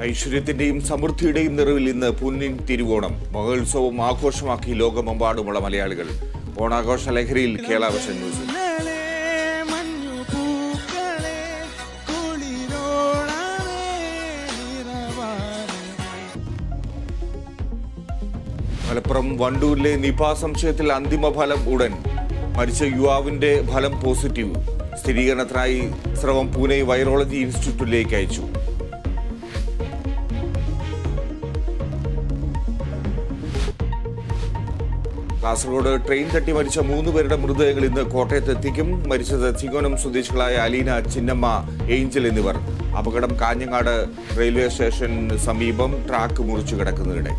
ഐശ്വര്യത്തിന്റെയും സമൃദ്ധിയുടെയും നിറവിൽ ഇന്ന് പുന്നിൻ തിരുവോണം മഹോത്സവം ആഘോഷമാക്കി ലോകമെമ്പാടുമുള്ള മലയാളികൾ ഓണാഘോഷ ലഹരിയിൽ കേരളാവശൻ മ്യൂസിക് മഞ്ഞളേ, മഞ്ഞുപൂക്കളേ, കുളിരോളമേ, നിറവാനമേ. മലപ്പുറം വണ്ടൂരിലെ നിപ സംശയത്തിൽ അന്തിമ ഫലം ഉടൻ മരിച്ച യുവാവിന്റെ ഫലം പോസിറ്റീവ് സ്ഥിരീകരണത്തിനായി സ്രവം പൂനെ വൈറോളജി ഇൻസ്റ്റിറ്റ്യൂട്ടിലേക്ക് അയച്ചു കാസർഗോഡ് ട്രെയിൻ തട്ടി മരിച്ച മൂന്ന് പേരുടെ മൃതദേഹങ്ങൾ ഇന്ന് കോട്ടയത്ത് എത്തിക്കും മരിച്ചത് തികോനം സ്വദേശികളായ അലീന ചിന്നമ്മ ഏഞ്ചൽ എന്നിവർ അപകടം കാഞ്ഞങ്ങാട് റെയിൽവേ സ്റ്റേഷന് സമീപം ട്രാക്ക് മുറിച്ചു കിടക്കുന്നതിനിടെ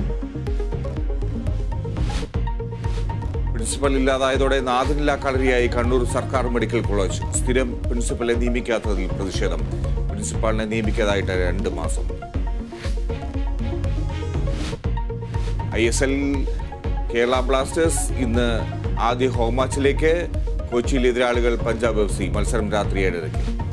പ്രിൻസിപ്പൽ ഇല്ലാതായതോടെ നാഥനില്ലാ കളരിയായി കണ്ണൂർ സർക്കാർ മെഡിക്കൽ കോളേജ് സ്ഥിരം പ്രിൻസിപ്പലെ നിയമിക്കാത്തതിൽ പ്രതിഷേധം പ്രിൻസിപ്പാളിനെ നിയമിക്കാതായിട്ട് രണ്ട് മാസം I S L Kerala Blasters ഇന്ന് ആദ്യ ഹോം മാച്ചിലേക്ക് കൊച്ചിയിൽ എതിരാളികൾ പഞ്ചാബ് എഫ് സി മത്സരം രാത്രി ഏഴരയ്ക്ക്